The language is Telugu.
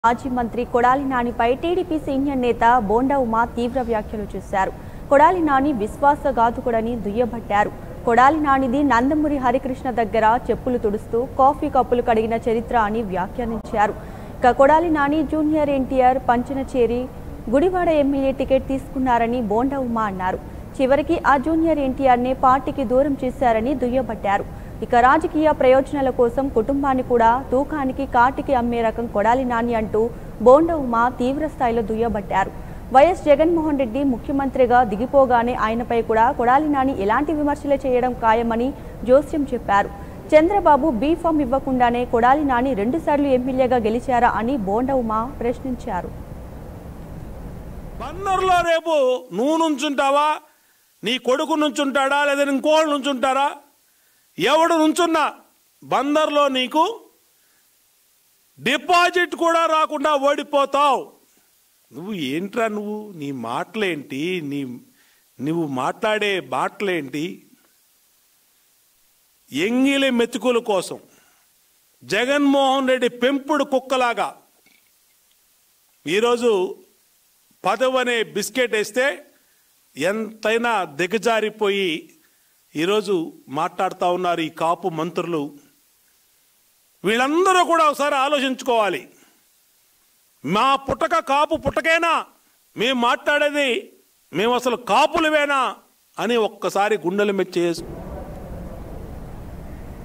మాజీ మంత్రి కొడాలి నానిపై టీడీపీ సీనియర్ నేత బోండా ఉమా తీవ్ర వ్యాఖ్యలు చేశారు కొడాలి నాని విశ్వాసఘాతుకుడని దుయ్యబట్టారు కొడాలి నానిది నందమూరి హరికృష్ణ దగ్గర చెప్పులు తుడుస్తూ కాఫీ కప్పులు కడిగిన చరిత్ర అని వ్యాఖ్యానించారు ఇక కొడాలి నాని జూనియర్ ఎన్టీఆర్ పంచనచేరి గుడివాడ ఎమ్మెల్యే టికెట్ తీసుకున్నారని బోండా ఉమా అన్నారు చివరికి ఆ జూనియర్ ఎన్టీఆర్నే పార్టీకి దూరం చేశారని దుయ్యబట్టారు ఇక రాజకీయ ప్రయోజనాల కోసం కుటుంబాన్ని కూడా తూకానికి కాటికి అమ్మే రకం కొడాలి నాని అంటూ బోండా ఉమా తీవ్ర స్థాయిలో దుయ్యబట్టారు వైఎస్ జగన్మోహన్ రెడ్డి ముఖ్యమంత్రిగా దిగిపోగానే ఆయనపై కూడా కొడాలి నాని ఎలాంటి విమర్శలు చేయడం ఖాయమని జోస్యం చెప్పారు చంద్రబాబు బీ ఫామ్ ఇవ్వకుండానే కొడాలి నాని రెండుసార్లు ఎమ్మెల్యేగా గెలిచారా అని బోండా ఉమా ప్రశ్నించారు బందర్లో రేపు నువ్వు నుంచుంటావా నీ కొడుకు నుంచుంటాడా లేదా ఇంకోళ్ళు నుంచుంటారా ఎవడు నుంచున్నా బందర్లో నీకు డిపాజిట్ కూడా రాకుండా ఓడిపోతావు నువ్వు ఏంట్రా నువ్వు నీ మాటలేంటి నీ నువ్వు మాట్లాడే మాటలేంటి ఎంగిలి మెతుకుల కోసం జగన్మోహన్ రెడ్డి పెంపుడు కుక్కలాగా ఈరోజు పదవి అనే బిస్కెట్ వేస్తే ఎంతైనా దిగజారిపోయి ఈరోజు మాట్లాడుతూ ఉన్నారు ఈ కాపు మంత్రులు వీళ్ళందరూ కూడా ఒకసారి ఆలోచించుకోవాలి మా పుట్టక కాపు పుట్టకేనా మేము మాట్లాడేది మేము అసలు కాపులవేనా అని ఒక్కసారి గుండెల మీద చేసుకు